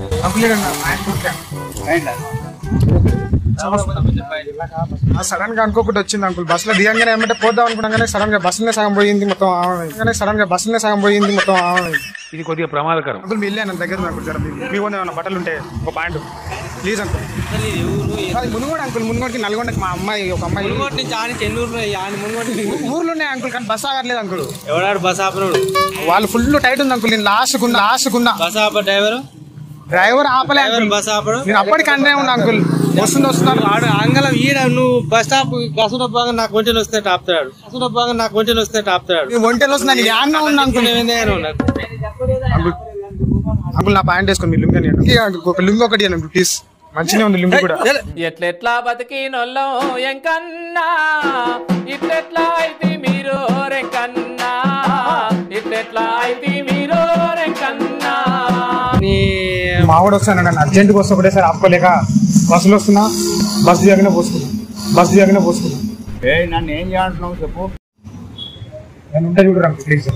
Sudden గా అనుకోకుండా వచ్చింది అంకుల్ బస్ లో దిగంగానే ఏమంటే పోదాం అనుకున్నాగానే సడన్ గా బస్సులే సగం పోయింది మొత్తం ఆమె సడన్ గా బస్సులే సగం పోయింది మొత్తం ఆమె ఇది కొద్దిగా ప్రమాదకరం అంకుల్ మీ వెళ్ళాను దగ్గర ఉంది అంకుల్ జర మీ- మీ ఓన్ ఏమైనా బట్టలు ఉంటే ఒక పాయింట్ ప్లీజ్ అంకుల్ అది మునుగోడు అంకుల్ మునుగోడికి నల్గొండకి మా అమ్మాయి ఒక అమ్మాయి నుంచి ఆని చెన్నూరు ఆని మునుగోటి ఊర్లో ఉన్నాయి అంకుల్ కానీ బస్ ఆగట్లేదు అంకుల్ ఎవడాడు బస్ ఆపరాడు వాళ్ళు ఫుల్ టైట్ ఉంది అంకుల్ నేను లాస్ట్ కున్నా లాస్ట్ కున్నా బస్ ఆప డ్రైవర్ డ్రైవర్ ఆపలే డ్రైవర్ అంకుల్ బస్ ఆపడు నేను అప్పటికి అంటే ఉన్నా అంకుల్ వస్తుంది వస్తున్నారు వాడు ఆంగలం ఈడ నువ్వు బస్ స్టాప్ కసుడ భాగం నాకు కొంచెం వస్తే ఆపుతాడు కసుడ భాగం నాకు కొంచెం వస్తే ఆపుతాడు నేను ఒంటెలు వస్తున్నాను యాన్న ఉన్నా అంకుల్ నాకు అంకుల్ అంకుల్ నా ప్యాంట్ వేసుకొని మీ లుంగి అని ఒక లుంగి ఒకటి అంకుల్ ప్లీజ్ మంచిగా ఉంది లుంగి కూడా ఎట్లెట్లా బతికినొల్లం ఎంకన్నా ఇట్లెట్లా అయితే మీరు రెంకన్నా ఇట్లెట్లా అయితే మీరు రెంకన్నా నీ మావాడు వస్తాను నన్ను అర్జెంట్గా వస్తే ఒకటేసారి ఆపుకోలేక బస్సులో వస్తున్నా బస్సు దిగనే పోసుకున్నా బస్సు దిగనే పోసుకున్నా నన్ను ఏం చేయాలంటున్నావు చెప్పు నేను ఉంటే చూడరా ప్లీజ్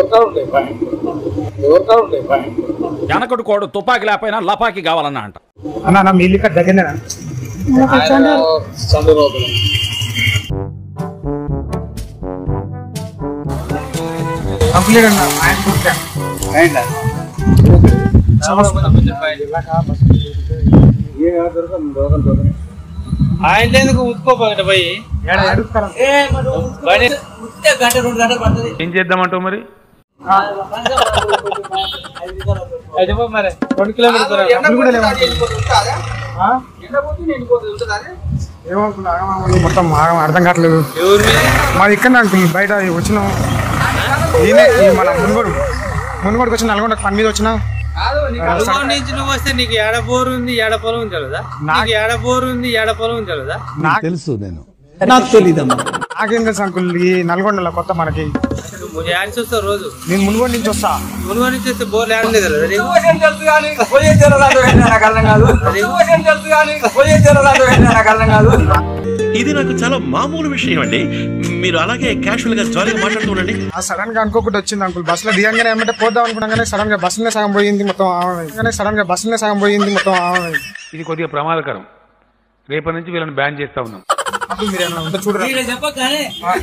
వెనకడు కోడు తుపాకి లేకపోయినా లపాకి కావాలన్నా అంట అన్న నా మీ ఇల్లు ఇక్కడ దగ్గరనేనా కంప్లీట్ అన్న ఆయన ఎందుకు ఉత్తుకోపోగట పోయి బండి గంట రెండు గంటలు పడుతుంది ఏం చేద్దామంటావు మరి అయితే పో మరి రెండు కిలోమీటర్ డబ్బులు కూడా లేవు ఏమనుకున్నా మొత్తం ఆగం అర్థం కావట్లేదు ఎవరి మీద మాది ఇక్కడ అంకుల్ బయట వచ్చినాం ఈయనే ఈ మన మునుగోడు మునుగోడుకి వచ్చి నల్గొండ పని మీద వచ్చినా మునుగోడు నుంచి నువ్వు వస్తే నీకు ఏడ బోరు ఉంది ఏడ పొలం ఉంది తెలుదా నాకు ఏడ బోరు ఉంది ఏడ పొలం ఉంది తెలుదా నాకు తెలుసు నేను నాకేం తెలుసు అంకుల్ ఈ నల్గొండలో కొత్త మనకి నువ్వు యాడ్ చూస్తావు రోజు నేను మునుగోడు నుంచి వస్తా మునుగోడు నుంచి వస్తే బోర్లు ఏడ తెలుదా నీకు ఇది నాకు చాలా మామూలు విషయం అండి మీరు అలాగే క్యాషువల్ గా జాలీగా మాట్లాడుతూ ఉండండి ఆ సడన్ గా అనుకోకుండా వచ్చింది అంకుల్ బస్ లో దిగంగానే ఏమంటే పోదాం అనుకున్నాగానే సడన్ గా బస్సులే సగం పోయింది మొత్తం ఆమె సడన్ గా బస్సులే సగం పోయింది మొత్తం ఆమె ఇది కొద్దిగా ప్రమాదకరం రేపటి నుంచి వీళ్ళని బ్యాన్ చేస్తా ఉన్నాం అంకుల్ మీరు ఏమన్నా ఉంటే చూడరా చెప్పగానే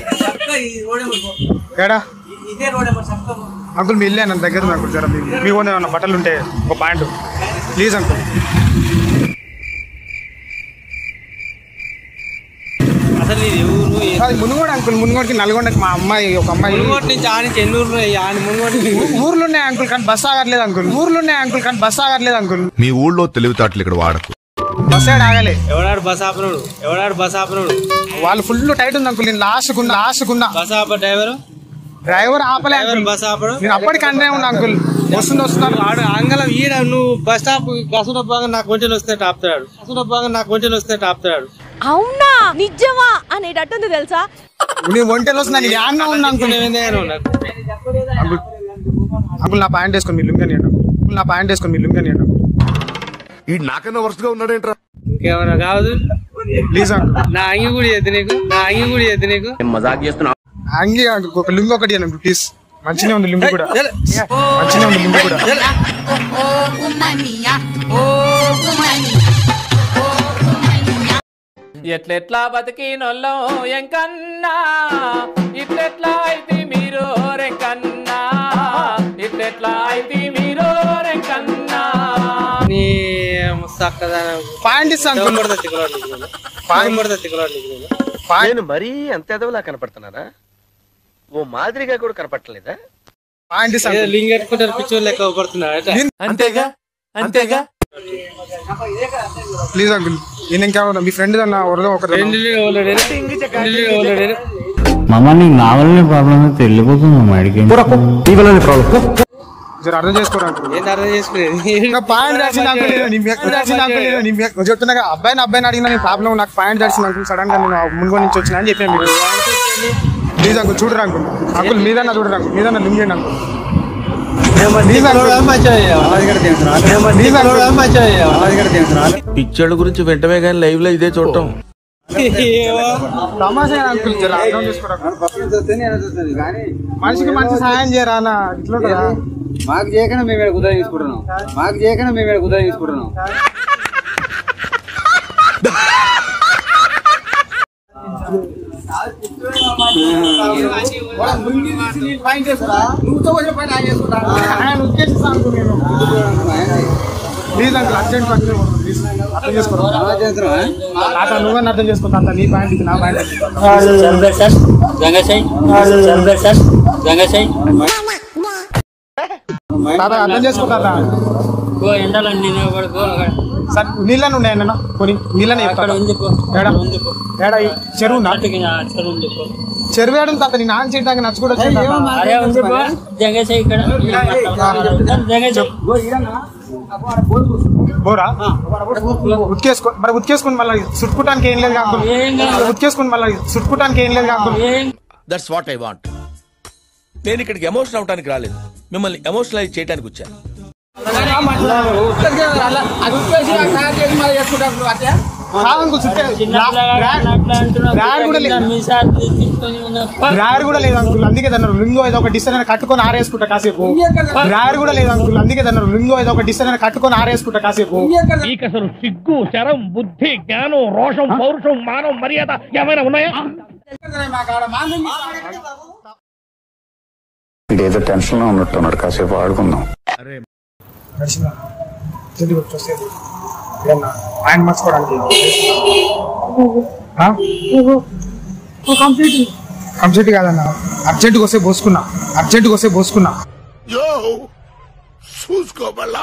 ఏడా ఇదే రోడ్ చెప్తాము అంకుల్ మీ ఇల్లే నన్ను దగ్గర ఉంది అంకుల్ జర మీ- మీ ఓన్ ఏమన్నా బట్టలు ఉంటే ఒక పాయింట్ ప్లీజ్ అంకుల్ అసలు ఇది ఊరు అది మునుగోడు అంకుల్ మునుగోడికి నల్గొండకి మా అమ్మాయి ఒక అమ్మాయి మునుగోడు నుంచి ఆని చెన్నూరు ఆని మునుగోడు ఊర్లో ఉన్నాయి అంకుల్ కానీ బస్ ఆగట్లేదు అంకుల్ ఊర్లో ఉన్నాయి అంకుల్ కానీ బస్ ఆగట్లేదు అంకుల్ మీ ఊళ్ళో తెలివితేటలు ఇక్కడ వాడకు బస్ ఏడ ఆగలే ఎవడాడు బస్ ఆపరాడు ఎవడాడు బస్ ఆపరాడు వాళ్ళు ఫుల్ టైట్ ఉంది అంకుల్ నేను లాస్ట్ కున్నా లాస్ట్ కున్నా బస్ ఆప డ్రైవర్ డ్రైవర్ ఆపలే డ్రైవర్ అంకుల్ బస్ ఆపడు నేను అప్పటికి అంటే ఉన్నా అంకుల్ వస్తుంది వస్తున్నారు వాడు ఆంగలం ఈడ నువ్వు బస్ స్టాప్ కసుడ భాగం నాకు కొంచెం వస్తే ఆపుతాడు కసుడ భాగం నాకు కొంచెం వస్తే ఆపుతాడు అవునా నిజమా అనేటట్టుంది తెలుసా నేను ఒంటెలు వస్తున్నాను యాన్న ఉన్నా అంకుల్ నాకు అంకుల్ అంకుల్ నా ప్యాంట్ వేసుకొని మీ లుంగి అని అంకుల్ నా ప్యాంట్ వేసుకొని మీ లుంగి అని ఈ నాకన్నా వరుసగా ఉన్నాడేంట్రా ఇంకేమైనా కావదు ప్లీజ్ అంకుల్ నా అంగి కూడా చేద్దు నీకు నా అంగి కూడా చేద్దు నీకు అంగి అంకుల్ ఒక లుంగి ఒకటి అంకుల్ ప్లీజ్ మంచిగా ఉంది లుంగి కూడా మంచిగా ఉంది లుంగి కూడా ఎట్లెట్లా బతికినొల్లం ఎంకన్నా ఇట్లెట్లా అయితే మీరు రెంకన్నా ఇట్లెట్లా అయితే మీరు రెంకన్నా నీ చక్కదా పాయింట్ ఇస్తా అంకుల్ పడతా తిక్కలాడు పాయం పడతా తిక్కలాడు పాయింట్ నేను మరీ అంత ఎదవలా కనపడుతున్నానా ఓ మాదిరిగా కూడా కనపడలేదా పాయింట్ ఇస్తా ఏదో లింగ్ కట్టుకుంటారు పిచ్చోళ్ళు లెక్క పడుతున్నాడు అంతేగా అంతేగా ప్లీజ్ అంకుల్ నేను ఇంకేమన్నా మీ ఫ్రెండ్ అన్న ఎవరిదో ఒకరు రెండు ఓలాడు రెండు ఓలాడు మామ నీకు నా వల్లనే ప్రాబ్లం అయితే వెళ్ళిపోతుంది మా అడిగి జర అర్థం చేసుకోరా అంకుల్ ఏంది అర్థం చేసుకునేది ఇంకా పాయింట్ దర్శన అంకుల్ నేను నీ మీద- దర్శన అంకుల్ నేను నీ మీద- నువ్వు చెప్తున్నా కదా, అబ్బాయిని అబ్బాయిని అడిగినా నేను ప్రాబ్లం నాకు పాయింట్ దర్శన అంకుల్ సడన్ గా నేను మునుగో నుంచి వచ్చిన అని చెప్పాను మీకు ప్లీజ్ అంకుల్ చూడరా అంకుల్ అంకుల్ మీదన్నా చూడరా అంకుల్ మీదన్నా లుంగండి uncle please uncle please uncle పిచ్చోళ్ళ గురించి వెంటనే కానీ లైవ్ లో ఇదే చూడటం తమాషా అంకుల్ జర అర్థం చేసుకోరా అంకుల్. మనిషికి మంచి సహాయం చేయరా అన్న ఇట్లా ఉంటుందా మాకు చేయకుండా మేము ఇక్కడ కుదర తీసుకుంటున్నాం మాకు చేయకుండా మేము ఇక్కడ కుదర తీసుకుంటున్నాం ప్లీజ్ అంకుల్ అర్జెంట్ పని ప్లీజ్ అర్థం చేసుకోరా తాత నువ్వని అర్థం చేసుకుంటా అంత నీ పాయింట్ ఇది నా పాయింట్ తాత అర్థం చేసుకో తాత సార్ నీళ్ళని ఉన్నాయి అన్న కొని నీళ్ళని చెప్తాను ఏడా ఏడా ఈ చెరువు నా చెరువు ఏడు తాత నీ నాన్న చేయడానికి నచ్చు కూడా బోరా ఉతికేసుకో మరి ఉతికేసుకుని మళ్ళీ చుట్టుకోవడానికి ఏం లేదు కాకుండా ఉతికేసుకుని మళ్ళీ చుట్టుకోవడానికి ఏం లేదు కాకుండా దట్స్ వాట్ ఐ వాంట్ నేను ఇక్కడికి ఎమోషనల్ అవడానికి రాలేదు మిమ్మల్ని ఎమోషనలైజ్ చేయడానికి వచ్చాను డ్రాయర్ కూడా లేదు అంకుల్ అందుకే దాన్ని రింగో ఏదో ఒక డిసైన్ అని కట్టుకొని ఆరేసుకుంటా కాసేపు డ్రాయర్ కూడా లేదు అంకుల్ అందుకే దాన్ని రింగో ఏదో ఒక డిసైన్ అని కట్టుకొని ఆరేసుకుంటా కాసేపు మీకు అసలు సిగ్గు శరం బుద్ధి జ్ఞానం రోషం పౌరుషం మానం మర్యాద ఏమైనా ఉన్నాయా ఏదో టెన్షన్ లో ఉన్నట్టున్నాడు కాసేపు ఆడుకుందాం నడిచిన జల్దీ వచ్చి వస్తేది ఏమన్నా ఆయన మర్చిపోవడానికి కంప్లీట్ కాదన్న అర్జెంట్గా వస్తే పోసుకున్నా అర్జెంట్గా వస్తే పోసుకున్నా చూసుకోబల్లా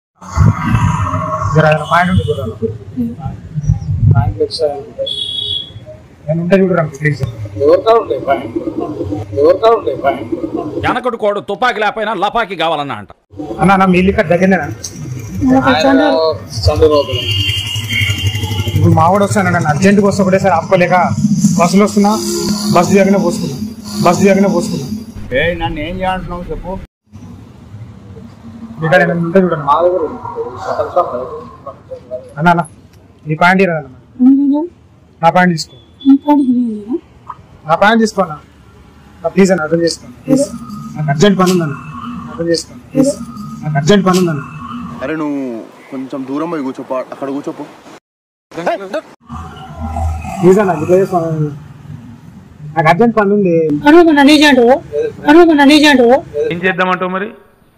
జర ఆయన పాయింట్ ఉంటుంది చూడాలి పాయింట్ వచ్చాయి నేను ఉంటే చూడరా ప్లీజ్ వెనకడు కోడు తుపాకి లేకపోయినా లపాకి కావాలన్నా అంట అన్న నా మీ ఇక్కడ దగ్గరనేనా ఇప్పుడు మావాడు వస్తాను నన్ను అర్జెంట్గా వస్తే ఒకటేసారి ఆపుకోలేక బస్సులో వస్తున్నా బస్సు దిగనే పోసుకున్నా బస్సు దిగనే పోసుకున్నా నన్ను ఏం చేయాలంటున్నావు చెప్పు ఇక్కడ నేను ఉంటే చూడండి మా దగ్గర అన్న అన్న నీ పాయింట్ ఇరా అన్న నా పాయింట్ తీసుకో నా పాయింట్ తీసుకో అన్న నా ప్లీజ్ అన్న అర్థం చేసుకోండి ప్లీజ్ నాకు అర్జెంట్ పని ఉందన్న అర్థం చేసుకోండి ప్లీజ్ నాకు అర్జెంట్ పని ఉందన్న అరే నువ్వు కొంచెం దూరం పోయి కూర్చోపో అక్కడ కూర్చోపో ప్లీజ్ అన్న ఇట్లా చేసుకోండి నాకు అర్జెంట్ పని ఉంది ఏం చేద్దామంటావు మరి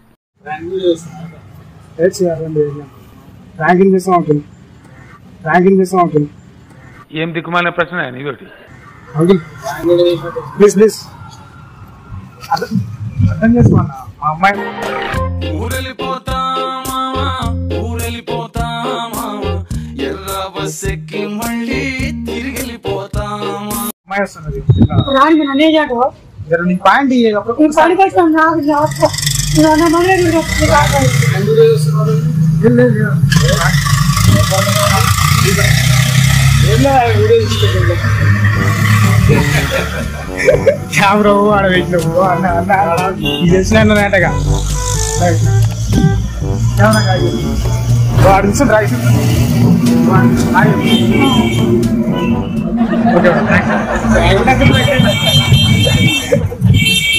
ఏడ్ చేయాలండి ర్యాంకింగ్ చేస్తాం అంకుల్ ర్యాంకింగ్ చేస్తాం అంకుల్ ఏం దిక్కుమాలిన ప్రశ్న నీతోటి అంకుల్ ప్లీజ్ ప్లీజ్ అర్థం అర్థం చేసుకో అన్న మా అమ్మాయి ఊరెళ్ళిపోతా మావా ఊరెళ్ళిపోతా మావా ఎర్ర బస్ ఎక్కి మళ్ళీ తిరిగి వెళ్ళిపోతా అమ్మాయి వస్తున్నది జర నీ పాయింట్ అప్పుడు కెమెరా ఆడ పెట్టినవు అన్న అన్న ఇది తెలిసిన అన్నదాటగా వాడు నిమిషం రాయి ఓకే